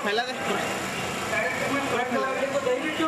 ಮೇಲದೆ ದಯವಿಟ್ಟು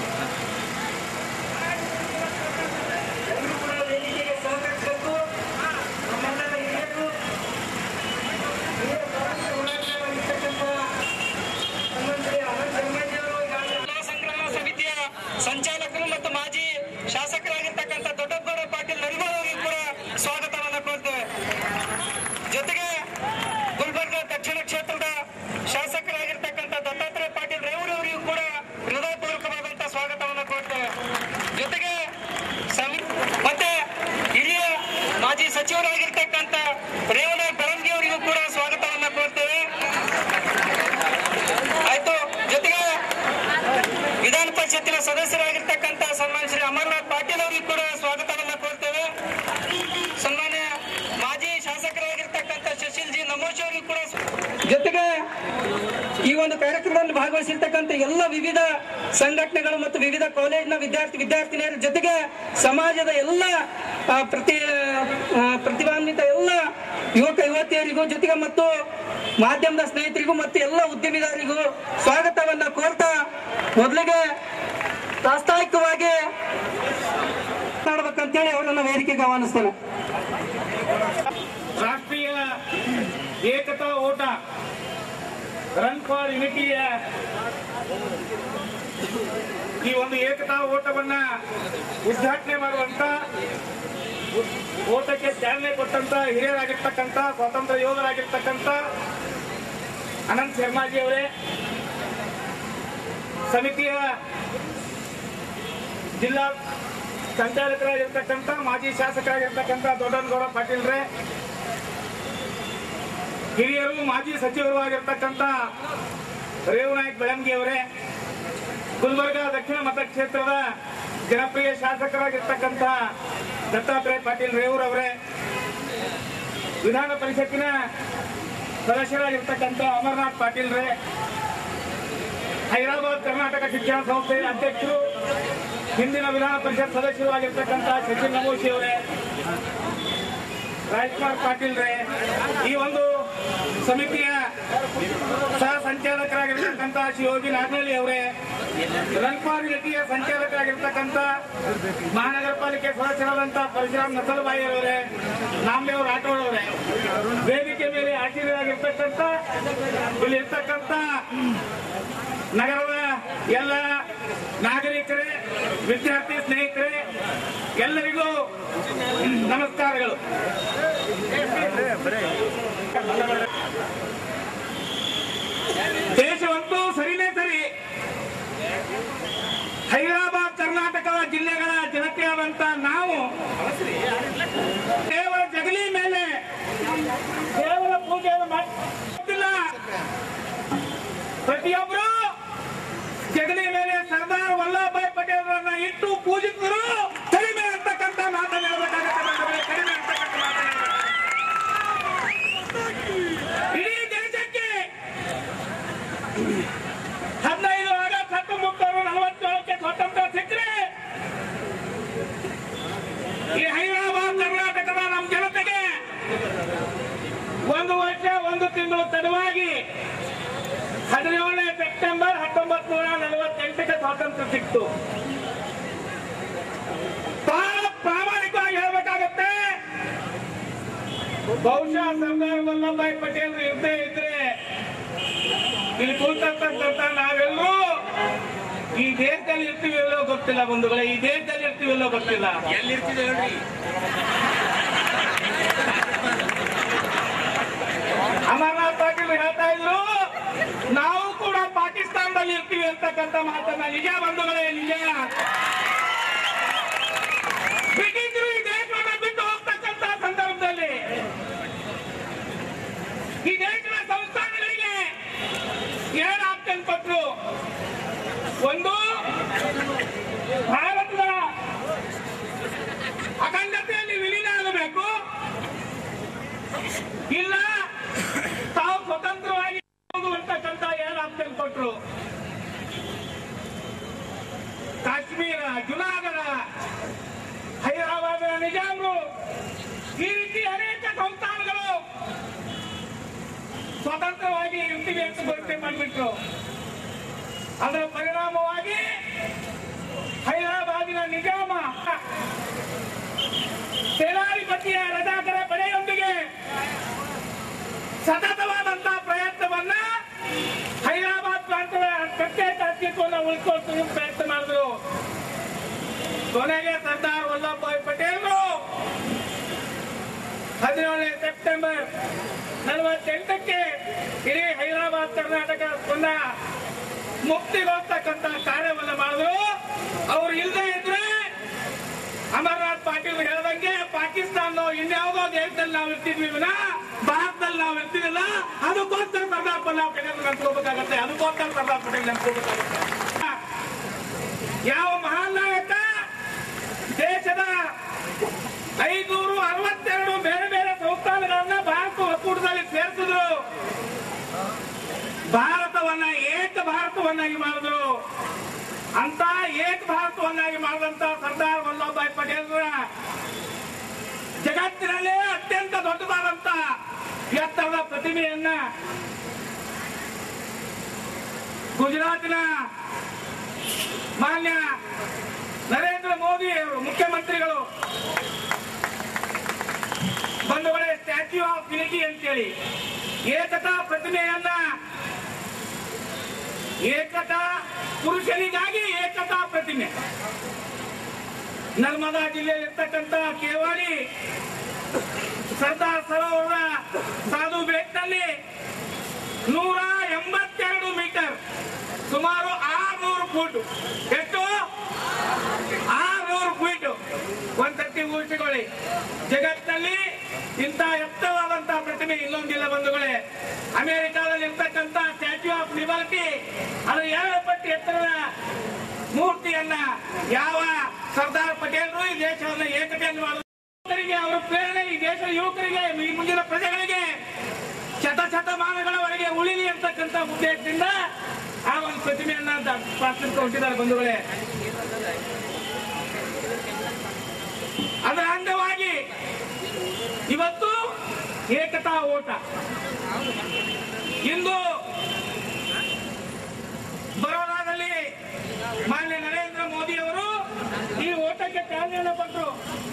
ಎಲ್ಲರೂ ಕೂಡ ವೇದಿಕೆಗೆ ಸಹಕರಿಸಬೇಕು ನಮ್ಮೆಲ್ಲರ ಹಿರಿಯರು ಹಿರಿಯ ಸ್ವಾತಂತ್ರ್ಯ ಹೋರಾಟಗಾರರಾಗಿರ್ತಕ್ಕಂಥ ಧನ್ವಂತರಿ ಅನಂತ ಶರ್ಮಾಜಿಯವರು ಈಗಾಗಲೇ ಕಲಾ ಸಂಗ್ರಹ ಸಮಿತಿಯ ಸಂಚಾಲಕರು ಮತ್ತು ಮಾಜಿ ಶಾಸಕರಾಗಿರ್ತಕ್ಕಂಥ ದೊಡ್ಡಗೌಡ ಪಾಟೀಲ್ ನರಿಗೋಡ್ ಅವರಿಗೂ ಕೂಡ ಸ್ವಾಗತವನ್ನು ಕೋರ್ತೇವೆ ಜೊತೆಗೆ ಗುಲ್ಬರ್ಗ ದಕ್ಷಿಣ ಕ್ಷೇತ್ರದ ಶಾಸಕರಾಗಿರ್ತಕ್ಕಂಥ ದತ್ತಾತ್ರೇಯ ಪಾಟೀಲ್ ರೇವೂರ್ ಅವರಿಗೂ ಕೂಡ ಹೃದಯಪೂರ್ವಕವಾದಂತಹ ಸ್ವಾಗತವನ್ನು ಕೋರ್ತೇವೆ ಜೊತೆಗೆ ಸಮಿ ಮತ್ತೆ ಹಿರಿಯ ಮಾಜಿ ಸಚಿವರಾಗಿರ್ತಕ್ಕಂಥ ರೇವಣ ಬೆರಂಗಿ ಅವರಿಗೂ ಕೂಡ ಸ್ವಾಗತವನ್ನು ಕೋರ್ತೇವೆ ಆಯ್ತು ಜೊತೆಗೆ ವಿಧಾನ ಪರಿಷತ್ತಿನ ಸದಸ್ಯರಾಗಿರ್ತಕ್ಕಂಥ ಸನ್ಮಾನ್ಯ ಶ್ರೀ ಅಮರನಾಥ್ ಪಾಟೀಲ್ ಅವರಿಗೂ ಕೂಡ ಸ್ವಾಗತವನ್ನು ಕೋರ್ತೇವೆ ಸನ್ಮಾನ್ಯ ಮಾಜಿ ಶಾಸಕರಾಗಿರ್ತಕ್ಕಂಥ ಶಶಿಲ್ ಜಿ ನಮೋಶ್ ಅವರಿಗೂ ಕೂಡ ಜೊತೆಗೆ ಈ ಒಂದು ಕಾರ್ಯಕ್ರಮದಲ್ಲಿ ಭಾಗವಹಿಸಿರ್ತಕ್ಕಂಥ ಎಲ್ಲ ವಿವಿಧ ಸಂಘಟನೆಗಳು ಮತ್ತು ವಿವಿಧ ಕಾಲೇಜಿನ ವಿದ್ಯಾರ್ಥಿ ವಿದ್ಯಾರ್ಥಿನಿಯರ ಜೊತೆಗೆ ಸಮಾಜದ ಎಲ್ಲ ಆ, ಪ್ರತಿ ಆ, ಪ್ರತಿಭಾನ್ವಿತ ಎಲ್ಲ ಯುವಕ ಯುವತಿಯರಿಗೂ ಜೊತೆಗೆ ಮತ್ತು ಮಾಧ್ಯಮದ ಸ್ನೇಹಿತರಿಗೂ ಮತ್ತು ಎಲ್ಲ ಉದ್ಯಮಿದಾರರಿಗೂ ಸ್ವಾಗತವನ್ನ ಕೋರ್ತಾ ಮೊದಲಿಗೆ ಪ್ರಾಸ್ತಾವಿಕವಾಗಿ ಮಾತಾಡ್ಬೇಕಂತೇಳಿ ಅವರನ್ನ ವೇದಿಕೆಗೆ ಆಹ್ವಾನಿಸ್ತೇನೆ ರಾಷ್ಟ್ರೀಯ ಏಕತಾ ಓಟ ರನ್ ಫಾರ್ ಯುನಿಟಿಯ ಈ ಒಂದು ಏಕತಾ ಓಟವನ್ನ ಉದ್ಘಾಟನೆ ಮಾಡುವಂತ ಓಟಕ್ಕೆ ಚಾಲನೆ ಕೊಟ್ಟಂತ ಹಿರಿಯರಾಗಿರ್ತಕ್ಕಂಥ ಸ್ವಾತಂತ್ರ್ಯ ಯೋಧರಾಗಿರ್ತಕ್ಕಂಥ ಅನಂತ್ ಶರ್ಮಾಜಿ ಅವರೇ ಸಮಿತಿಯ ಜಿಲ್ಲಾ ಸಂಚಾಲಕರಾಗಿರ್ತಕ್ಕಂಥ ಮಾಜಿ ಶಾಸಕರಾಗಿರ್ತಕ್ಕಂಥ ದೊಡ್ಡನಗೌಡ ಪಾಟೀಲ್ರೇ ಹಿರಿಯರು ಮಾಜಿ ಸಚಿವರು ಆಗಿರ್ತಕ್ಕಂಥ ರೇವನಾಯಕ್ ಬೆಳಂಗಿ ಅವರೇ ಗುಲ್ಬರ್ಗ ದಕ್ಷಿಣ ಮತಕ್ಷೇತ್ರದ ಜನಪ್ರಿಯ ಶಾಸಕರಾಗಿರ್ತಕ್ಕಂಥ ದತ್ತಾತ್ರೇಯ ಪಾಟೀಲ್ ರೇವೂರ್ ಅವರೇ ವಿಧಾನ ಪರಿಷತ್ತಿನ ಸದಸ್ಯರಾಗಿರ್ತಕ್ಕಂಥ ಅಮರನಾಥ್ ಪಾಟೀಲ್ ರೇ ಹೈದರಾಬಾದ್ ಕರ್ನಾಟಕ ಶಿಕ್ಷಣ ಸಂಸ್ಥೆಯ ಅಧ್ಯಕ್ಷರು ಹಿಂದಿನ ವಿಧಾನ ಪರಿಷತ್ ಸದಸ್ಯರು ಆಗಿರ್ತಕ್ಕಂಥ ಸಚಿನ್ ನಮೋಶಿ ಅವರೇ ರಾಜ್ಕುಮಾರ್ ಪಾಟೀಲ್ ರೇ ಈ ಒಂದು ಸಮಿತಿಯ ಸಹ ಸಂಚಾಲಕರಾಗಿರ್ತಕ್ಕಂಥ ಶಿವೋಜಿ ನಾಗನಹಳ್ಳಿ ಅವರೇ ರನ್ಪಾರ್ ಯುನಿಟಿಯ ಸಂಚಾಲಕರಾಗಿರ್ತಕ್ಕಂಥ ಮಹಾನಗರ ಪಾಲಿಕೆ ಸದಸ್ಯರಾದಂಥ ಪರಶುರಾಮ್ ನಸಲ್ಬಾಯಿ ಅವರೇ ನಾಮದೇವ್ ರಾಠೋಡ್ ಅವರೇ ವೇದಿಕೆ ಮೇಲೆ ಆಶೀರ್ವಾದಾಗಿರ್ತಕ್ಕಂಥ ಇಲ್ಲಿ ಇರ್ತಕ್ಕಂಥ ನಗರದ ಎಲ್ಲ ನಾಗರಿಕರೇ ವಿದ್ಯಾರ್ಥಿ ಸ್ನೇಹಿತರೆ ಎಲ್ಲರಿಗೂ ನಮಸ್ಕಾರಗಳು ದೇಶವಂತೂ ಸರಿನೇ ಸರಿ ಹೈದರಾಬಾದ್ ಕರ್ನಾಟಕದ ಜಿಲ್ಲೆಗಳ ಜನತೆಯಾದಂತ ನಾವು ಕೇವಲ ಜಗಲಿ ಮೇಲೆ ಕೇವಲ ಪೂಜೆಯನ್ನು ಮಾಡ್ತಿಲ್ಲ ಪ್ರತಿಯೊಬ್ಬರು ಜಗಲಿ ಮೇಲೆ ಸರ್ದಾರ್ ವಲ್ಲಭಭಾಯ್ ಪಟೇಲ್ರನ್ನ ಇಟ್ಟು ಪೂಜಿಸಿದ್ರು ಕಡಿಮೆ ಅಂತಕ್ಕಂಥ ಮಾತನ್ನು ಹೇಳ್ಬೇಕಾಗತ್ತೆ ಬಂಧುಗಳೇ, ಕಡಿಮೆ ಅಂತಕ್ಕಂಥ ಮಾತನ್ನು ಹೇಳ್ಬೇಕಾಗತ್ತೆ. ಇಡೀ ದೇಶಕ್ಕೆ ಹದಿನೈದು ಆಗಸ್ಟ್ ಹತ್ತೊಂಬತ್ತು ನಲವತ್ತೇಳಕ್ಕೆ ಸ್ವಾತಂತ್ರ್ಯ ಸಿಕ್ಕರೆ ಈ ಹೈದರಾಬಾದ್ ಕರ್ನಾಟಕದ ನಮ್ಮ ಜನತೆಗೆ ಒಂದು ವರ್ಷ ಒಂದು ತಿಂಗಳು ತಡವಾಗಿ ಹದಿನೇಳನೇ ಸೆಪ್ಟೆಂಬರ್ ಹತ್ತೊಂಬತ್ತು ನೂರ ನಲವತ್ತೆಂಟಕ್ಕೆ ಸ್ವಾತಂತ್ರ್ಯ ಸಿಕ್ತು ಬಹಳ ಪ್ರಾಮಾಣಿಕವಾಗಿ ಹೇಳ್ಬೇಕಾಗತ್ತೆ ಬಹುಶಃ ಸರ್ದಾರ್ ವಲ್ಲಭಾಯ್ ಪಟೇಲ್ ಇರ್ದೇ ಇದ್ರೆ ಇಲ್ಲಿ ಕೂತಕ್ಕಂಥ ನಾವೆಲ್ಲರೂ ಈ ದೇಶದಲ್ಲಿ ಇರ್ತೀವಿ ಎಲ್ಲೋ ಗೊತ್ತಿಲ್ಲ ಬಂಧುಗಳೇ ಈ ದೇಶದಲ್ಲಿ ಇರ್ತೀವಿ ಎಲ್ಲೋ ಗೊತ್ತಿಲ್ಲ ಎಲ್ಲಿರ್ತೀವಿ ಹೇಳ್ರಿ ಅಮರನಾಥ್ ಪಾಟೀಲ್ ಹೇಳ್ತಾ ಇದ್ರು ನಾವು ಕೂಡ ಪಾಕಿಸ್ತಾನದಲ್ಲಿ ಇರ್ತೀವಿ ಅಂತಕ್ಕಂಥ ಮಾತನ್ನ ನಿಜ ಬಂಧುಗಳೇ ನಿಜ ಬ್ರಿಟಿಷರು ಈ ದೇಶವನ್ನು ಬಿಟ್ಟು ಹೋಗ್ತಕ್ಕಂಥ ಸಂದರ್ಭದಲ್ಲಿ ಈ ದೇಶದ ಸಂಸ್ಥಾನಗಳಿಗೆ ಎರಡು ಆಪ್ಷನ್ ಕೊಟ್ಟರು ಒಂದು ಭಾರತದ ಅಖಂಡತೆಯಲ್ಲಿ ವಿಲೀನ ಆಗಬೇಕು ಇಲ್ಲ ತಾವು ಸ್ವತಂತ್ರವಾಗಿ ಹೋಗುವಂತಕ್ಕಂಥ ಎರಡು ಆಪ್ಷನ್ ಕೊಟ್ಟರು ಕಾಶ್ಮೀರ ಸ್ವತಂತ್ರವಾಗಿ ಇರ್ತೀವಿ ಅಂತ ಘೋಷಣೆ ಮಾಡಿಬಿಟ್ರು ಅದರ ಪರಿಣಾಮವಾಗಿ ಹೈದರಾಬಾದಿನ ನಿಜಾಮ ಸೇನಾಧಿಪತಿಯ ರಜಾಕರ ಪಡೆಯೊಂದಿಗೆ ಸತತವಾದಂತಹ ಪ್ರಯತ್ನವನ್ನ ಹೈದರಾಬಾದ್ ಪ್ರಾಂತದ ಪ್ರತ್ಯೇಕ ಅಸ್ತಿತ್ವವನ್ನು ಉಳಿಸ್ಕೊಳ್ತೀವಿ ಪ್ರಯತ್ನ ಮಾಡಿದ್ರು ಕೊನೆಗೆ ಸರ್ದಾರ್ ವಲ್ಲಭಭಾಯ್ ಪಟೇಲ್ರು ಹದಿನೇಳನೇ ಸೆಪ್ಟೆಂಬರ್ ನಲವತ್ತೆಂಟಕ್ಕೆ ಇಡೀ ಹೈದರಾಬಾದ್ ಕರ್ನಾಟಕ ಪುನಃ ಮುಕ್ತಿಗೊಳ್ತಕ್ಕಂತ ಕಾರ್ಯವನ್ನು ಮಾಡಿದ್ರು ಅವ್ರು ಇಲ್ಲದೆ ಇದ್ರೆ ಅಮರ್ನಾಥ್ ಪಾಟೀಲ್ ಹೇಳ್ದಂಗೆ ಪಾಕಿಸ್ತಾನ ಇನ್ಯಾವುದೋ ದೇಶದಲ್ಲಿ ನಾವು ಇರ್ತಿದ್ವಿ ವಿನ ಭಾರತದಲ್ಲಿ ನಾವು ಇರ್ತಿರಲಿಲ್ಲ ಅದಕ್ಕೋಸ್ಕರ ಸರ್ದಾರ್ ವಲ್ಲಭ ಪಟೇಲ್ ನೆನ್ಸ್ಕೋಬೇಕಾಗತ್ತೆ ಅದಕ್ಕೋಸ್ಕರ ಸರ್ದಾರ್ ಪಟೇಲ್ ನೆನ್ಸ್ಕೋಬೇಕಾಗತ್ತೆ ಯಾವ ಮಹಾನ್ ನಾಯಕ ದೇಶದ ಐನೂರು ಅರವತ್ತೆರಡು ಬೇರೆ ಬೇರೆ ಸಂಸ್ಥಾನಗಳನ್ನ ಭಾರತ ಒಕ್ಕೂಟದಲ್ಲಿ ಸೇರಿಸಿದ್ರು ಭಾರತವನ್ನ ಏಕ ಭಾರತವನ್ನಾಗಿ ಮಾಡಿದ್ರು ಅಂತ ಏಕ ಭಾರತವನ್ನಾಗಿ ಮಾಡಿದಂತ ಸರ್ದಾರ್ ವಲ್ಲಭಭಾಯ್ ಪಟೇಲ್ರ ಜಗತ್ತಿನಲ್ಲೇ ಅತ್ಯಂತ ದೊಡ್ಡದಾದಂತ ಎತ್ತರದ ಪ್ರತಿಮೆಯನ್ನ ಗುಜರಾತಿನ ಮಾನ್ಯ ನರೇಂದ್ರ ಮೋದಿ ಅವರು ಮುಖ್ಯಮಂತ್ರಿಗಳು ಬಂಧುಗಳೇ ಸ್ಟ್ಯಾಚ್ಯೂ ಆಫ್ ಯುನಿಟಿ ಅಂತೇಳಿ ಏಕತಾ ಪ್ರತಿಮೆಯನ್ನ ಏಕತಾ ಪುರುಷನಿಗಾಗಿ ಏಕತಾ ಪ್ರತಿಮೆ ನರ್ಮದಾ ಜಿಲ್ಲೆಯಲ್ಲಿರ್ತಕ್ಕಂಥ ಕೇವಾಡಿ ಸರ್ದಾರ್ ಸರೋವರ ಸಾಧು ಬೆಟ್ಟಲ್ಲಿ ನೂರ ಎಂಬತ್ತೆರಡು ಮೀಟರ್ ಸುಮಾರು ಆರ್ನೂರು ಫೂಟ್ ಎಷ್ಟು ಆರ್ನೂರು ಫೀಟ್ ಒಂದ್ಸತಿ ಊಹಿಸಿಕೊಳ್ಳಿ ಜಗತ್ತಿನಲ್ಲಿ ಇಂಥ ಎತ್ತರವಾದಂತಹ ಪ್ರತಿಮೆ ಇನ್ನೊಂದಿಲ್ಲ ಬಂಧುಗಳೇ ಅಮೆರಿಕಾದಲ್ಲಿ ಇರ್ತಕ್ಕಂಥ ಸ್ಟ್ಯಾಚ್ಯೂ ಆಫ್ ಲಿಬರ್ಟಿ ಅದು ಎರಡು ಪಟ್ಟು ಎತ್ತರದ ಮೂರ್ತಿಯನ್ನ ಯಾವ ಸರ್ದಾರ್ ಪಟೇಲ್ರು ಈ ದೇಶವನ್ನು ಏಕತೆಯನ್ನು ಮಾಡುವ ಯುವಕರಿಗೆ ಅವರ ಪ್ರೇರಣೆ ಈ ದೇಶದ ಯುವಕರಿಗೆ ಈ ಮುಂದಿನ ಪ್ರಜೆಗಳಿಗೆ ಶತ ಶತಮಾನಗಳವರೆಗೆ ಉಳಿಲಿ ಅಂತಕ್ಕಂಥ ಉದ್ದೇಶದಿಂದ ಆ ಒಂದು ಪ್ರತಿಮೆಯನ್ನ ದ- ಪ್ರಾರ್ಥನೆಗೆ ಹೊಂಟಿದ್ದಾರೆ ಬಂಧುಗಳೇ ಅದರ ಅಂಗವಾಗಿ ಇವತ್ತು ಏಕತಾ ಓಟ ಇಂದು ಬರೋಡಾದಲ್ಲಿ ಮಾನ್ಯ ನರೇಂದ್ರ ಮೋದಿ ಅವರು ಈ ಓಟಕ್ಕೆ ಚಾಲನೆಯನ್ನು ಕೊಟ್ಟರು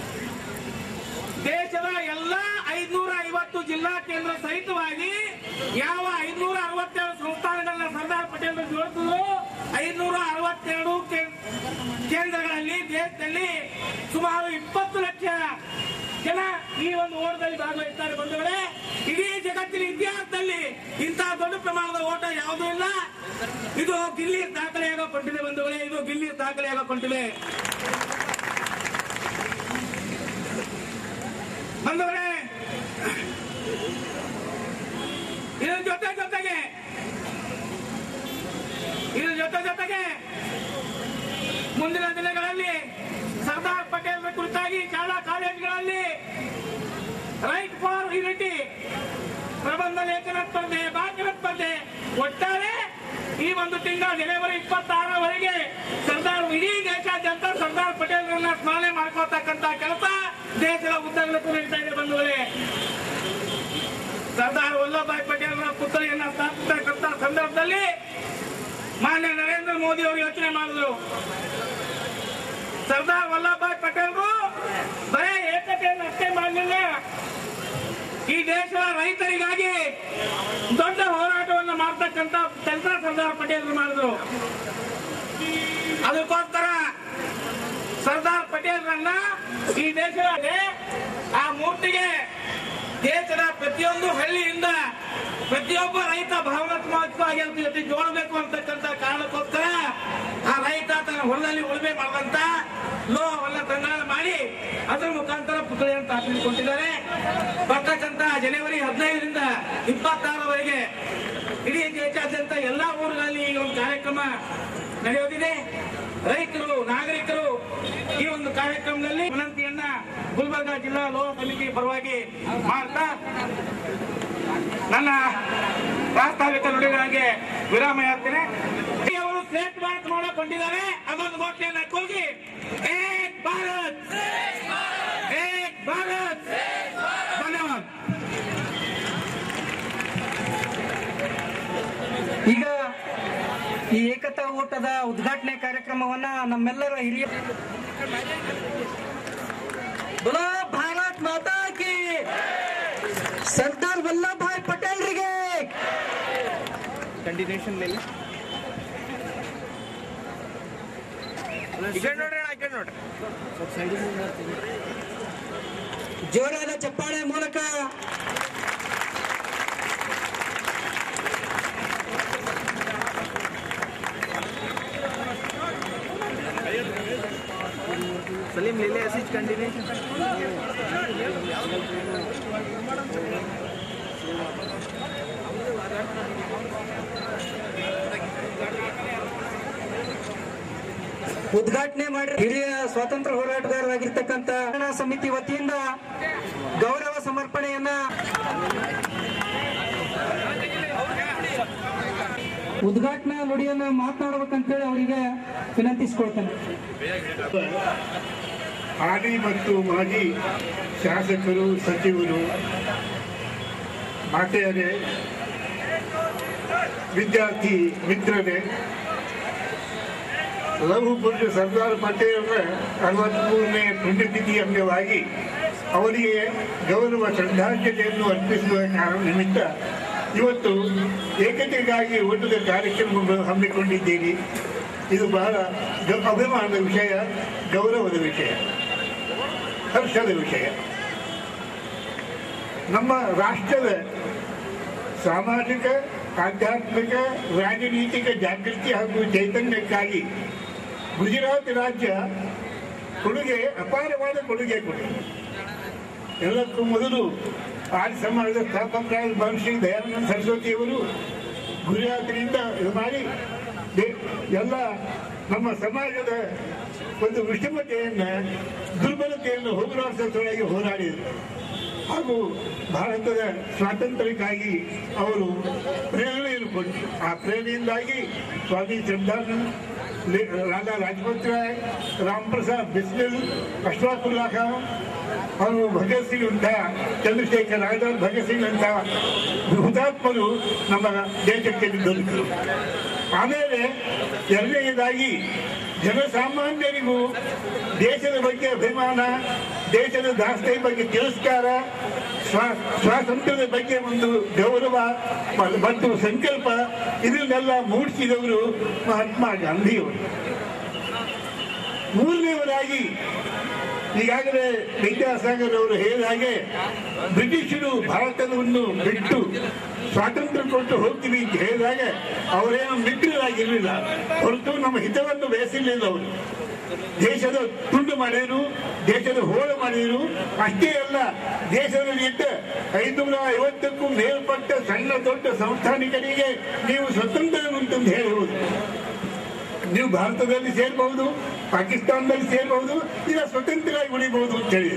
ದೇಶದ ಎಲ್ಲ ಐದ್ನೂರ ಐವತ್ತು ಜಿಲ್ಲಾ ಕೇಂದ್ರ ಸಹಿತವಾಗಿ ಯಾವ ಐದ್ನೂರ ಅರವತ್ತೆರಡು ಸಂಸ್ಥಾನಗಳನ್ನ ಸರ್ದಾರ್ ಪಟೇಲ್ ಜೋಡಿಸಿದ್ರು ಐದ್ನೂರ ಅರವತ್ತೆರಡು ಕೇ- ಕೇಂದ್ರಗಳಲ್ಲಿ ದೇಶದಲ್ಲಿ ಸುಮಾರು ಇಪ್ಪತ್ತು ಲಕ್ಷ ಜನ ಈ ಒಂದು ಓಟದಲ್ಲಿ ಭಾಗವಹಿಸ್ತಾರೆ ಬಂಧುಗಳೇ ಇಡೀ ಜಗತ್ತಿನ ಇತಿಹಾಸದಲ್ಲಿ ಇಂತಹ ದೊಡ್ಡ ಪ್ರಮಾಣದ ಓಟ ಯಾವುದೂ ಇಲ್ಲ ಇದು ಗಿಲ್ಲಿ ದಾಖಲೆಯಾಗಲ್ಪಟ್ಟಿದೆ ಬಂಧುಗಳೇ ಇದು ಗಿಲ್ಲಿ ದಾಖಲೆಯಾಗಲ್ಪಟ್ಟಿದೆ ಬಂಧುಗಳೇ ಇದ್ರ ಜೊತೆ ಜೊತೆಗೆ ಇದ್ರ ಜೊತೆ ಜೊತೆಗೆ ಮುಂದಿನ ದಿನಗಳಲ್ಲಿ ಸರ್ದಾರ್ ಪಟೇಲ್ ಕುರಿತಾಗಿ ಶಾಲಾ ಕಾಲೇಜುಗಳಲ್ಲಿ ರೈಟ್ ಫಾರ್ ಯುನಿಟಿ ಪ್ರಬಂಧ ಲೇಖನ ಸ್ಪರ್ಧೆ ಭಾಷಣ ಸ್ಪರ್ಧೆ ಒಟ್ಟಾರೆ ಈ ಒಂದು ತಿಂಗಳ ಜನವರಿ ಇಪ್ಪತ್ತಾರರವರೆಗೆ ಸರ್ದಾರ್ ಇಡೀ ದೇಶಾದ್ಯಂತ ಸರ್ದಾರ್ ಪಟೇಲ್ರನ್ನ ಸ್ಮರಣೆ ಮಾಡ್ಕೊಳ್ತಕ್ಕಂತ ಕೆಲಸ ದೇಶದ ಉದ್ದಗಲಕ್ಕೂ ನಡೀತಾ ಇದೆ ಬಂಧುಗಳೇ ಸರ್ದಾರ್ ವಲ್ಲಭಭಾಯ್ ಪಟೇಲ್ರ ಪುತ್ಥಳಿಯನ್ನ ಸ್ಥಾಪಿಸತಕ್ಕಂತ ಸಂದರ್ಭದಲ್ಲಿ ಮಾನ್ಯ ನರೇಂದ್ರ ಮೋದಿ ಅವರು ಯೋಚನೆ ಮಾಡಿದ್ರು ಸರ್ದಾರ್ ವಲ್ಲಭಭಾಯ್ ಪಟೇಲ್ರು ಬರೇ ಏಕತೆಯನ್ನು ಅಷ್ಟೇ ಮಾಡಲಿಲ್ಲ ಈ ದೇಶದ ರೈತರಿಗಾಗಿ ದೊಡ್ಡ ಹೋರಾಟವನ್ನು ಮಾಡ್ತಕ್ಕಂತ ಕೆಲಸ ಸರ್ದಾರ್ ಪಟೇಲ್ ಮಾಡಿದ್ರು ಅದಕ್ಕೋಸ್ಕರ ಸರ್ದಾರ್ ಪಟೇಲ್ರನ್ನ ಈ ದೇಶದ ಆ ಮೂರ್ತಿಗೆ ದೇಶದ ಪ್ರತಿಯೊಂದು ಹಳ್ಳಿಯಿಂದ ಪ್ರತಿಯೊಬ್ಬ ರೈತ ಭಾವನಾತ್ಮಕವಾಗಿ ಅದ್ರ ಜೊತೆ ಜೋಡಬೇಕು ಅಂತಕ್ಕಂಥ ಕಾರಣಕ್ಕೋಸ್ಕರ ಆ ರೈತ ತನ್ನ ಹೊಲದಲ್ಲಿ ಉಳುಮೆ ಮಾಡುವಂತ ಲೋಹವನ್ನ ಸಂಗ್ರಹ ಮಾಡಿ ಅದರ ಮುಖಾಂತರ ಪುತ್ಥಳಿಯನ್ನು ಸ್ಥಾಪಿಸಿಕೊಂಡಿದ್ದಾರೆ ಬರ್ತಕ್ಕಂತ ಜನವರಿ ಹದಿನೈದರಿಂದ ಇಪ್ಪತ್ತಾರವರೆಗೆ ಇಡೀ ದೇಶಾದ್ಯಂತ ಎಲ್ಲಾ ಊರುಗಳಲ್ಲಿ ಈ ಒಂದು ಕಾರ್ಯಕ್ರಮ ನಡೆಯೋದಿದೆ ರೈತರು ನಾಗರಿಕರು ಈ ಒಂದು ಕಾರ್ಯಕ್ರಮದಲ್ಲಿ ವಿನಂತಿಯನ್ನ ಗುಲ್ಬರ್ಗಾ ಜಿಲ್ಲಾ ಲೋಹ ಸಮಿತಿ ಪರವಾಗಿ ಮಾಡ್ತಾ ನನ್ನ ಪ್ರಾಸ್ತಾವಿಕ ನುಡಿಗಳಿಗೆ ವಿರಾಮ ಹೇಳ್ತೇನೆ ಅವರು ಸ್ಟೇಟ್ ಬ್ಯಾಂಕ್ ನೋಡಿಕೊಂಡಿದ್ದಾರೆ ಅದೊಂದು ಘೋಷಣೆಯನ್ನ ಕೂಗಿ ಏಕ್ ಭಾರತ್ ಏಕ್ ಭಾರತ್ ಧನ್ಯವಾದ ಊಟದ ಉದ್ಘಾಟನೆ ಕಾರ್ಯಕ್ರಮವನ್ನ ನಮ್ಮೆಲ್ಲರ ಹಿರಿಯ ಬಲೋ ಭಾರತ್ ಮಾತಾ ಕಿ ಸರ್ದಾರ್ ವಲ್ಲಭ ಭಾಯ್ ಪಟೇಲ್ರಿಗೆ ಕಂಟಿನ್ಯೂಷನ್ ಮೇಲೆ ಈ ಕಡೆ ನೋಡ್ರಿ ಅಣ್ಣ, ಈ ಕಡೆ ನೋಡ್ರಿ ಜೋರಾದ ಚಪ್ಪಾಳೆ ಮೂಲಕ सलीम ले ले ऐसी कंटिन्यूशन ಉದ್ಘಾಟನೆ ಮಾಡಿ ಹಿರಿಯ ಸ್ವಾತಂತ್ರ್ಯ ಹೋರಾಟಗಾರರಾಗಿರ್ತಕ್ಕಂಥ ಕನ್ನಡ ಸಮಿತಿ ವತಿಯಿಂದ ಗೌರವ ಸಮರ್ಪಣೆಯನ್ನ ಉದ್ಘಾಟನಾ ನುಡಿಯನ್ನ ಮಾತನಾಡಬೇಕಂತೇಳಿ ಅವರಿಗೆ ವಿನಂತಿಸಿಕೊಳ್ತೇನೆ ಹಾಲಿ ಮತ್ತು ಮಾಜಿ ಶಾಸಕರು ಸಚಿವರು ಮಾತೆಯರೇ ವಿದ್ಯಾರ್ಥಿ ಮಿತ್ರರೇ ಲಘು ಪುರುಷ ಸರ್ದಾರ್ ಪಟೇಲರ ಅರವತ್ಮೂರನೇ ಪುಣ್ಯತಿಥಿ ಅಂಗವಾಗಿ ಅವರಿಗೆ ಗೌರವ ಶ್ರದ್ಧಾಂಜಲಿಯನ್ನು ಅರ್ಪಿಸುವ ಕಾರಣ ನಿಮಿತ್ತ ಇವತ್ತು ಏಕತೆಗಾಗಿ ಊಟದ ಕಾರ್ಯಕ್ರಮವನ್ನು ಹಮ್ಮಿಕೊಂಡಿದ್ದೀರಿ ಇದು ಬಹಳ ಗ- ಅಭಿಮಾನದ ವಿಷಯ ಗೌರವದ ವಿಷಯ ಹರ್ಷದ ವಿಷಯ ನಮ್ಮ ರಾಷ್ಟ್ರದ ಸಾಮಾಜಿಕ ಆಧ್ಯಾತ್ಮಿಕ ರಾಜನೀತಿಕ ಜಾಗೃತಿ ಹಾಗೂ ಚೈತನ್ಯಕ್ಕಾಗಿ ಗುಜರಾತ್ ರಾಜ್ಯ ಕೊಡುಗೆ ಅಪಾರವಾದ ಕೊಡುಗೆ ಕೊಟ್ಟಿದೆ ಎಲ್ಲಕ್ಕೂ ಮೊದಲು ಆರ್ಯ ಸಮಾಜದ ಸ್ಥಾಪಕರಾದ ಮಹರ್ಷಿ ದಯಾನಂದ ಸರಸ್ವತಿಯವರು ಗುಜರಾತಿನಿಂದ ಇದು ಮಾಡಿ ದೇ- ಎಲ್ಲ ನಮ್ಮ ಸಮಾಜದ ಒಂದು ವಿಷಮತೆಯನ್ನು ದುರ್ಬಲತೆಯನ್ನು ಹೋಗಲಾಡಿಸೋದ್ರೊಳಗೆ ಹೋರಾಡಿದರು ಹಾಗೂ ಭಾರತದ ಸ್ವಾತಂತ್ರ್ಯಕ್ಕಾಗಿ ಅವರು ಪ್ರೇರಣೆಯನ್ನು ಕೊಟ್ಟರು ಆ ಪ್ರೇರಣೆಯಿಂದಾಗಿ ಸ್ವಾಮಿ ಶ್ರದ್ಧಾನಂದ್ ಲೇ- ರಾಧಾ ರಾಜಪತ್ ರಾಯ್ ರಾಮ್ ಪ್ರಸಾದ್ ಬಿಸ್ಮಿಲ್ ಅಶ್ವಾಕುಲ್ಲಾ ಖಾನ್ ಅವರು ಭಗತ್ ಸಿಂಗ್ ಅಂತ ಚಂದ್ರಶೇಖರ್ ಆಜಾದ್ ಭಗತ್ ಸಿಂಗ್ ಅಂತ ಹುತಾತ್ಮರು ನಮ್ಮ ದೇಶಕ್ಕೆ ದೊರಕರು ಆಮೇಲೆ ಎರಡನೆಯದಾಗಿ ಜನಸಾಮಾನ್ಯರಿಗೂ ದೇಶದ ಬಗ್ಗೆ ಅಭಿಮಾನ ದೇಶದ ದಾಸ್ತಿ ಬಗ್ಗೆ ತಿರಸ್ಕಾರ ಸ್ವಾ- ಸ್ವಾತಂತ್ರ್ಯದ ಬಗ್ಗೆ ಒಂದು ಗೌರವ ಮ- ಮತ್ತು ಸಂಕಲ್ಪ ಇದನ್ನೆಲ್ಲ ಮೂಡಿಸಿದವರು ಮಹಾತ್ಮ ಗಾಂಧಿಯವರು ಮೂರನೆಯವರಾಗಿ ಈಗಾಗಲೇ ವಿದ್ಯಾಸಾಗರ್ ಅವರು ಹೇಳಿದ ಹಾಗೆ ಬ್ರಿಟಿಷರು ಭಾರತವನ್ನು ಬಿಟ್ಟು ಸ್ವಾತಂತ್ರ್ಯ ಕೊಟ್ಟು ಹೋಗ್ತೀವಿ ಅಂತ ಹೇಳಿದಾಗ ಅವರೇನು ಮಿತ್ರರಾಗಿರಲಿಲ್ಲ ಹೊರತು ನಮ್ಮ ಹಿತವನ್ನು ಬಯಸಿರಲಿಲ್ಲ ಅವರು ದೇಶದ ತುಂಡು ಮಾಡಿದರು ದೇಶದ ಹೋಳು ಮಾಡಿದರು ಅಷ್ಟೇ ಅಲ್ಲ ದೇಶದಲ್ಲಿದ್ದ ಐನೂರ ಐವತ್ತಕ್ಕೂ ಮೇಲ್ಪಟ್ಟ ಸಣ್ಣ ದೊಡ್ಡ ಸಂಸ್ಥಾನಿಕರಿಗೆ ನೀವು ಸ್ವತಂತ್ರ ಅಂತಂದು ಹೇಳುವುದು ನೀವು ಭಾರತದಲ್ಲಿ ಸೇರಬಹುದು ಪಾಕಿಸ್ತಾನದಲ್ಲಿ ಸೇರಬಹುದು ಇಲ್ಲ ಸ್ವತಂತ್ರವಾಗಿ ಉಳಿಬಹುದು ಅಂತ ಹೇಳಿ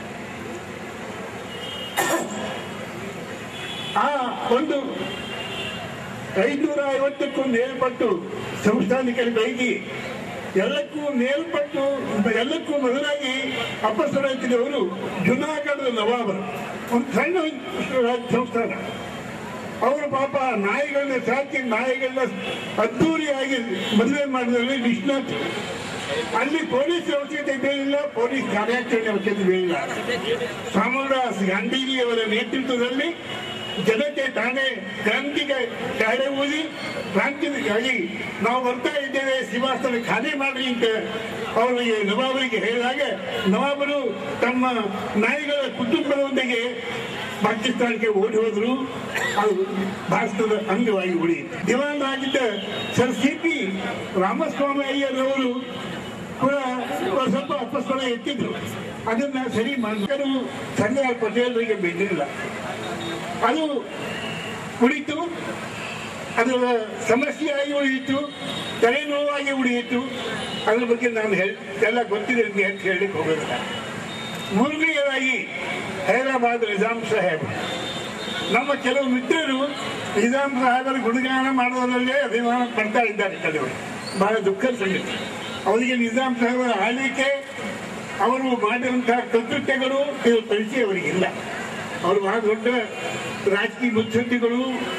ಆ ಒಂದು ಐನೂರ ಐವತ್ತಕ್ಕೂ ಮೇಲ್ಪಟ್ಟು ಸಂಸ್ಥಾನಿಕರ ಪೈಕಿ ಎಲ್ಲಕ್ಕೂ ಮೇಲ್ಪಟ್ಟು ಎಲ್ಲಕ್ಕೂ ಮೊದಲಾಗಿ ಅಪಸರತಿದವರು ಜುನಾಗಢದ ನವಾಬರು ಒಂದು ಸಣ್ಣ ಸಂಸ್ಥಾನ ಅವರು ಪಾಪ ನಾಯಿಗಳನ್ನ ಸಾಕಿ ನಾಯಿಗಳನ್ನ ಅದ್ದೂರಿಯಾಗಿ ಮದುವೆ ಮಾಡಿದಲ್ಲಿ ವಿಶ್ವನಾಥ್ ಅಲ್ಲಿ ಪೊಲೀಸ್ ಅವಶ್ಯಕತೆ ಬೇಕಿಲ್ಲ ಪೊಲೀಸ್ ಕಾರ್ಯಾಚರಣೆ ಅವಶ್ಯಕತೆ ಬೇಕಿಲ್ಲ ಸಾಮರಾಜ್ ಗಾಂಧೀಜಿಯವರ ನೇತೃತ್ವದಲ್ಲಿ ಜನತೆ ತಾನೇ ಕ್ರಾಂತಿಗೆ ಕಾಡೆ ಊದಿ ಕ್ರಾಂತಿಗಾಗಿ ನಾವು ಬರ್ತಾ ಇದ್ದೇವೆ ಸಿಂಹಾಸನ ಖಾಲಿ ಮಾಡ್ರಿ ಅಂತ ಅವರಿಗೆ ನವಾಬರಿಗೆ ಹೇಳಿದಾಗ ನವಾಬರು ತಮ್ಮ ನಾಯಿಗಳ ಕುಟುಂಬದೊಂದಿಗೆ ಪಾಕಿಸ್ತಾನಕ್ಕೆ ಓಡಿ ಹೋದ್ರು ಅದು ಭಾರತದ ಅಂಗವಾಗಿ ಉಳಿಯಿತು ದಿವಾನ್ ಆಗಿದ್ದ ಸರ್ ಸಿ ಪಿ ರಾಮಸ್ವಾಮಿ ಅಯ್ಯರವರು ಕೂಡ ಒಂದ್ ಸ್ವಲ್ಪ ಅಪಸ್ವರ ಎತ್ತಿದ್ರು ಅದನ್ನ ಸರಿ ಮಾಡಿದ್ರು ಸರ್ದಾರ್ ಪಟೇಲರಿಗೆ ಬಿದ್ದಿಲ್ಲ ಅದು ಉಳಿತು ಅದರ ಸಮಸ್ಯೆಯಾಗಿ ಉಳಿಯಿತು ತಲೆನೋವಾಗಿ ಉಳಿಯಿತು ಅದ್ರ ಬಗ್ಗೆ ನಾನು ಹೇಳಿ ಎಲ್ಲ ಗೊತ್ತಿದೆ ಅಂತ ಹೇಳಿ ಹೇಳಲಿಕ್ಕೆ ಹೋಗೋದಿಲ್ಲ ಮೂರನೆಯದಾಗಿ ಹೈದರಾಬಾದ್ ನಿಜಾಮ್ ಸಾಹೇಬ್ ನಮ್ಮ ಕೆಲವು ಮಿತ್ರರು ನಿಜಾಮ್ ಸಾಹೇಬರ ಗುಣಗಾನ ಮಾಡೋದ್ರಲ್ಲೇ ಅಭಿಮಾನ ಪಡ್ತಾ ಇದ್ದಾರೆ ಕೆಲವರು ಬಹಳ ದುಃಖದ ಸಂಗತಿ ಅವರಿಗೆ ನಿಜಾಮ್ ಸಾಹೇಬರ ಆಳ್ವಿಕೆ ಅವರು ಮಾಡಿರುವಂತಹ ಕೃತ್ಯಗಳು ಇದು ಪರಿಚಯ ಅವರಿಗಿಲ್ಲ ಅವರು ಬಹಳ ದೊಡ್ಡ ರಾಜಕೀಯ ಮುತ್ಸದ್ದಿಗಳು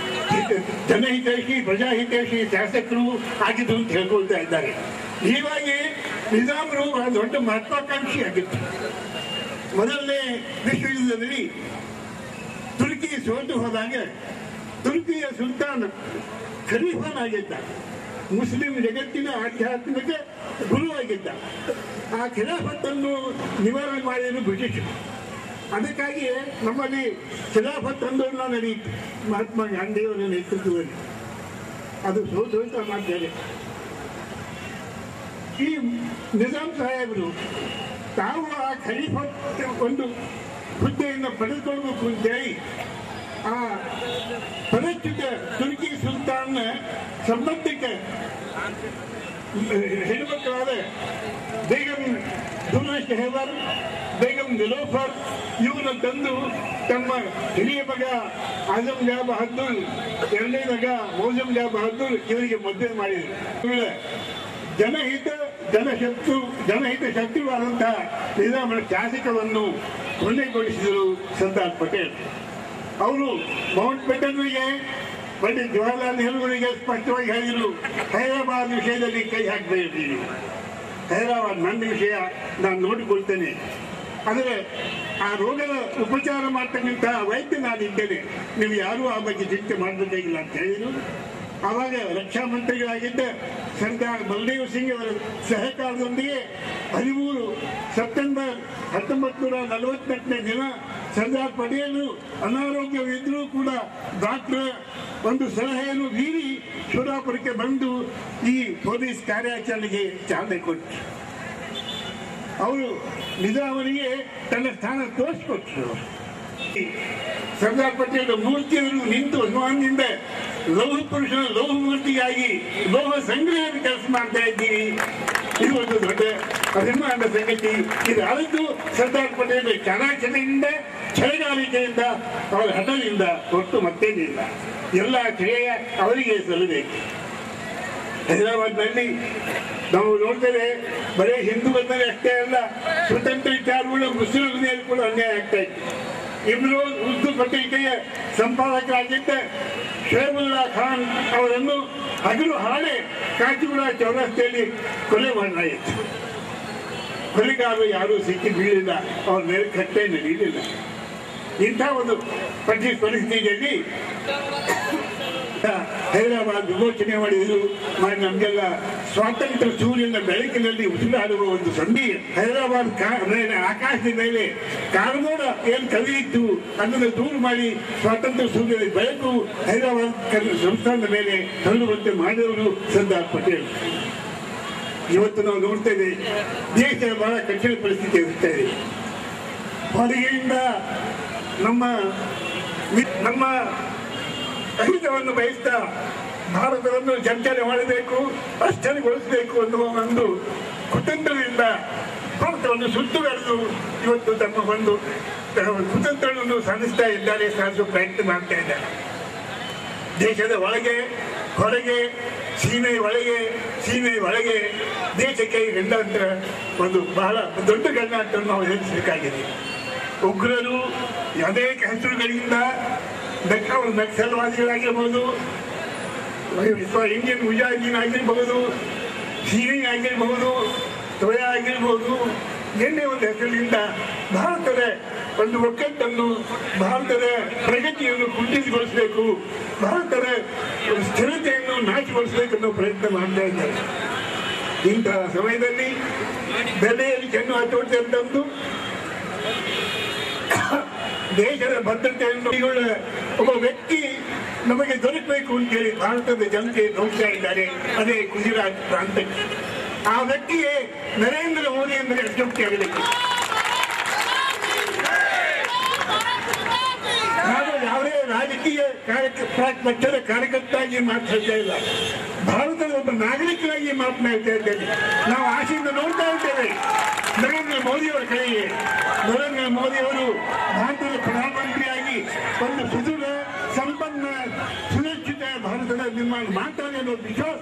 ಜನಹಿತೈಷಿ ಪ್ರಜಾಹಿತೈಷಿ ಶಾಸಕರು ಆಗಿದ್ರು ಅಂತ ಹೇಳ್ಕೊಳ್ತಾ ಇದ್ದಾರೆ ಹೀಗಾಗಿ ನಿಜಾಮರು ಬಹಳ ದೊಡ್ಡ ಮಹತ್ವಾಕಾಂಕ್ಷಿ ಆಗಿತ್ತು ಮೊದಲನೇ ವಿಶ್ವಯುದ್ಧದಲ್ಲಿ ತುರ್ಕಿ ಸೋತು ಹೋದಾಗ ತುರ್ಕಿಯ ಸುಲ್ತಾನ್ ಖಲೀಫನ್ ಆಗಿದ್ದ ಮುಸ್ಲಿಂ ಜಗತ್ತಿನ ಆಧ್ಯಾತ್ಮಿಕ ಗುರುವಾಗಿದ್ದ ಆ ಖಿಲಾಫತ್ತನ್ನು ನಿವಾರಣೆ ಮಾಡಿದ್ರು ಬ್ರಿಟಿಷರು ಅದಕ್ಕಾಗಿ ನಮ್ಮಲ್ಲಿ ಖಿಲಾಫತ್ ಆಂದೋಲನ ನಡೆಯಿತು ಮಹಾತ್ಮ ಗಾಂಧಿಯವರ ನೇತೃತ್ವದಲ್ಲಿ ಅದು ಸೋತು ಅಂತ ಮಾಡ್ತಾರೆ ಈ ನಿಜಾಮ್ ಸಾಹೇಬರು ತಾವು ಆ ಖಲೀಫತ್ ಒಂದು ಹುದ್ದೆಯನ್ನು ಪಡೆದುಕೊಳ್ಬೇಕು ಅಂತೇಳಿ ಆ ಪರಿಚಿತ ತುರ್ಕಿ ಸುಲ್ತಾನ್ನ ಸಂಬಂಧಿಕ ಹೆಣ್ಮಕ್ಕಳಾದ ಬೇಗಂ ದುರ್ರೇಶ್ ಹೆವರ್ ಬೇಗಂ ನಿಲೋಫರ್ ಇವನ್ನ ತಂದು ತಮ್ಮ ಹಿರಿಯ ಮಗ ಆಜಂ ಜಾ ಬಹದ್ದೂರ್ ಎರಡನೇ ಮಗ ಮೌಜಂ ಜಾ ಬಹದ್ದೂರ್ ಇವರಿಗೆ ಮದುವೆ ಮಾಡಿದರು ಇವಳ ಜನಹಿತ ಜನಶತ್ರು ಜನಹಿತ ಶತ್ರುವಾದಂತಹ ನಿಜಾಮನ ಶಾಸಕವನ್ನು ಕೊನೆಗೊಳಿಸಿದರು ಸರ್ದಾರ್ ಪಟೇಲ್ ಅವರು ಮೌಂಟ್ ಬೆಟನ್ಗೆ ಪಂಡಿತ್ ಜವಾಹರ್ಲಾಲ್ ನೆಹರುಗಳಿಗೆ ಸ್ಪಷ್ಟವಾಗಿ ಹೇಳಿದರು ಹೈದರಾಬಾದ್ ವಿಷಯದಲ್ಲಿ ಕೈ ಹಾಕಬೇಡಿ ಹೈದರಾಬಾದ್ ನನ್ನ ವಿಷಯ ನಾನು ನೋಡಿಕೊಳ್ತೇನೆ ಆದರೆ ಆ ರೋಗದ ಉಪಚಾರ ಮಾಡ್ತಕ್ಕಂಥ ವೈದ್ಯ ನಾನಿದ್ದೇನೆ ನೀವು ಯಾರೂ ಆ ಬಗ್ಗೆ ಚಿಂತೆ ಮಾಡಬೇಕಾಗಿಲ್ಲ ಅಂತ ಹೇಳಿದರು ಆವಾಗ ರಕ್ಷಾ ಮಂತ್ರಿಗಳಾಗಿದ್ದ ಸರ್ದಾರ್ ಬಲದೇವ್ ಸಿಂಗ್ ಅವರ ಸಹಕಾರದೊಂದಿಗೆ ಹದಿಮೂರು ಸೆಪ್ಟೆಂಬರ್ ಹತ್ತೊಂಬತ್ತು ನೂರ ನಲವತ್ತೆಂಟನೇ ದಿನ ಸರ್ದಾರ್ ಪಟೇಲ್ ಅನಾರೋಗ್ಯವಿದ್ರೂ ಕೂಡ ಡಾಕ್ಟರ್ ಒಂದು ಸಲಹೆಯನ್ನು ಮೀರಿ ಶೋರಾಪುರಕ್ಕೆ ಬಂದು ಈ ಪೊಲೀಸ್ ಕಾರ್ಯಾಚರಣೆಗೆ ಚಾಲನೆ ಕೊಟ್ಟರು ಅವರು ನಿಜಾಮನಿಗೆ ತನ್ನ ಸ್ಥಾನ ತೋರಿಸ್ಕೊಟ್ರು ಸರ್ದಾರ್ ಪಟೇಲ್ ಮೂರ್ತಿಯನ್ನು ನಿಂತು ಹನುಮಾನ್ನಿಂದ ಲೋಹ ಪುರುಷನ ಲೋಹ ಮೂರ್ತಿಯಾಗಿ ಲೋಹ ಸಂಗ್ರಹದ ಕೆಲಸ ಮಾಡ್ತಾ ಇದ್ದೀವಿ ಇದು ಒಂದು ದೊಡ್ಡ ಅಭಿಮಾನದ ಸಂಗತಿ ಇದು ಆದದ್ದು ಸರ್ದಾರ್ ಪಟೇಲ್ ಚಾಣಾಕ್ಷತೆಯಿಂದ ಛಳಗಾರಿಕೆಯಿಂದ ಅವರ ಹಠದಿಂದ ಹೊರತು ಮತ್ತೇನಿಲ್ಲ ಎಲ್ಲ ಶ್ರೇಯ ಅವರಿಗೆ ಸಲ್ಲಬೇಕು ಹೈದರಾಬಾದ್ನಲ್ಲಿ ನಾವು ನೋಡ್ತೇವೆ ಬರೀ ಹಿಂದೂಗಳ ಮೇಲೆ ಅಷ್ಟೇ ಅಲ್ಲ ಸ್ವತಂತ್ರ ವಿಚಾರಗಳು ಮುಸ್ಲಿಂ ಮೇಲೆ ಕೂಡ ಅನ್ಯಾಯ ಆಗ್ತಾ ಇತ್ತು ಇಬ್ರು ಉರ್ದು ಪತ್ರಿಕೆಯ ಸಂಪಾದಕರಾಗಿದ್ದ ಶೇಬುಲ್ಲಾ ಖಾನ್ ಅವರನ್ನು ಹಗಲು ಹಾಡೆ ಕಾಚಿಗುಡ ಚೌರಸ್ತೆಯಲ್ಲಿ ಕೊಲೆ ಮಾಡಲಾಯಿತು ಕೊಲೆಗಾರರು ಯಾರೂ ಸಿಕ್ಕಿ ಬೀಳಿಲ್ಲ ಅವ್ರ ಮೇಲೆ ಕಟ್ಟೆ ನಡೆಯಲಿಲ್ಲ ಇಂಥ ಒಂದು ಪಟ್ಟಿ ಪರಿಸ್ಥಿತಿಯಲ್ಲಿ ಹೈದರಾಬಾದ್ ವಿಮೋಚನೆ ಮಾಡಿದ್ರು ಮಾಡಿ ನಮಗೆಲ್ಲ ಸ್ವಾತಂತ್ರ್ಯ ಸೂರ್ಯನ ಬೆಳಕಿನಲ್ಲಿ ಉಸಿರಾಡುವ ಒಂದು ಸಂಧಿ ಹೈದರಾಬಾದ್ ಕಾ- ಮೇಲೆ ಆಕಾಶದ ಮೇಲೆ ಕಾರಮೋಡ ಏನ್ ಕವಿಯಿತ್ತು ಅದನ್ನು ದೂರ ಮಾಡಿ ಸ್ವಾತಂತ್ರ್ಯ ಸೂರ್ಯನ ಬೆಳಕು ಹೈದರಾಬಾದ್ ಕನ್ನಡ ಸಂಸ್ಥಾನದ ಮೇಲೆ ಹರಡುವಂತೆ ಮಾಡಿದವರು ಸರ್ದಾರ್ ಪಟೇಲ್ ಇವತ್ತು ನಾವು ನೋಡ್ತೇವೆ ದೇಶ ಬಹಳ ಕಠಿಣ ಪರಿಸ್ಥಿತಿ ಇರುತ್ತಾ ಇದೆ ಹೊರಗೆಯಿಂದ ನಮ್ಮ ಮಿ- ನಮ್ಮ ಅಹಿತವನ್ನು ಬಯಸ್ತಾ ಭಾರತವನ್ನು ಚರ್ಚನೆ ಮಾಡಬೇಕು ಅಷ್ಟನೆಗೊಳಿಸಬೇಕು ಅನ್ನುವ ಒಂದು ಕುತಂತ್ರದಿಂದ ಭಾರತವನ್ನು ಸುತ್ತುವರೆದು ಇವತ್ತು ತಮ್ಮ ಒಂದು ಅಹ್, ಕುತಂತ್ರವನ್ನು ಸಾಧಿಸ್ತಾ ಇದ್ದಾರೆ ಸಾಧಿಸುವ ಪ್ರಯತ್ನ ಮಾಡ್ತಾ ಇದ್ದಾರೆ ದೇಶದ ಒಳಗೆ ಹೊರಗೆ ಸೀಮೆ ಒಳಗೆ ಸೀಮೆ ಒಳಗೆ ದೇಶಕ್ಕೆ ಈ ಗಂಡಾಂತರ ಒಂದು ಬಹಳ ದೊಡ್ಡ ಗಂಡಾಂತರ ನಾವು ಎದುರಿಸಬೇಕಾಗಿದೆ ಉಗ್ರರು ಅನೇಕ ಹೆಸರುಗಳಿಂದ ನಕ್- ಅವರು ನಕ್ಸಲ್ವಾದಿಗಳಾಗಿರ್ಬೋದು ಅಥವಾ ಇಂಡಿಯನ್ ಮುಜಾಹಿದೀನ್ ಆಗಿರ್ಬಹುದು ಸಿರಿ ಆಗಿರ್ಬಹುದು ತೊಯ ಆಗಿರ್ಬೋದು ಎಣ್ಣೆ ಒಂದು ಹೆಸರಿನಿಂದ ಭಾರತದ ಒಂದು ಒಕ್ಕಟ್ಟನ್ನು ಭಾರತದ ಪ್ರಗತಿಯನ್ನು ಕುಂಠಿತಗೊಳಿಸಬೇಕು ಭಾರತದ ಒಂದು ಸ್ಥಿರತೆಯನ್ನು ನಾಶಗೊಳಿಸಬೇಕು ಅನ್ನೋ ಪ್ರಯತ್ನ ಮಾಡ್ತಾ ಇದ್ದಾರೆ ಇಂತಹ ಸಮಯದಲ್ಲಿ ಬೆಲೆಯಲ್ಲಿ ಚೆನ್ನು ಹತ್ತೊಂದು ದೇಶದ ಭದ್ರತೆಯನ್ನು ಕೈಗೊಳ್ಳ ಒಬ್ಬ ವ್ಯಕ್ತಿ ನಮಗೆ ದೊರಕಬೇಕು ಅಂತೇಳಿ ಭಾರತದ ಜನತೆ ನೋಡ್ತಾ ಇದ್ದಾರೆ ಅದೇ ಗುಜರಾತ್ ಪ್ರಾಂತಕ್ಕೆ ಆ ವ್ಯಕ್ತಿಯೇ ನರೇಂದ್ರ ಮೋದಿ ಎಂದರೆ ಅತ್ಯುಕ್ತಿ ಆಗಬೇಕು ನಾನು ಯಾವುದೇ ರಾಜಕೀಯ ಕಾರ್ಯಕ ಪಕ್ಷದ ಕಾರ್ಯಕರ್ತಾಗಿ ಮಾತಾಡ್ತಾ ಇಲ್ಲ ಭಾರತದ ಒಬ್ಬ ನಾಗರಿಕರಾಗಿ ಮಾತನಾಡ್ತಾ ಇದ್ದೇನೆ ನಾವು ಆಸೆಯಿಂದ ನೋಡ್ತಾ ಇದ್ದೇವೆ ನರೇಂದ್ರ ಮೋದಿಯವರ ಕಡೆಗೆ ನರೇಂದ್ರ ಮೋದಿಯವರು ಭಾರತದ ಪ್ರಧಾನಮಂತ್ರಿಯಾಗಿ ಒಂದು ಸುದೃಢ ಸಂಪನ್ನ ಸುರಕ್ಷಿತ ಭಾರತದ ನಿರ್ಮಾಣ ಮಾಡ್ತಾರೆ ಅನ್ನೋ ವಿಶ್ವಾಸ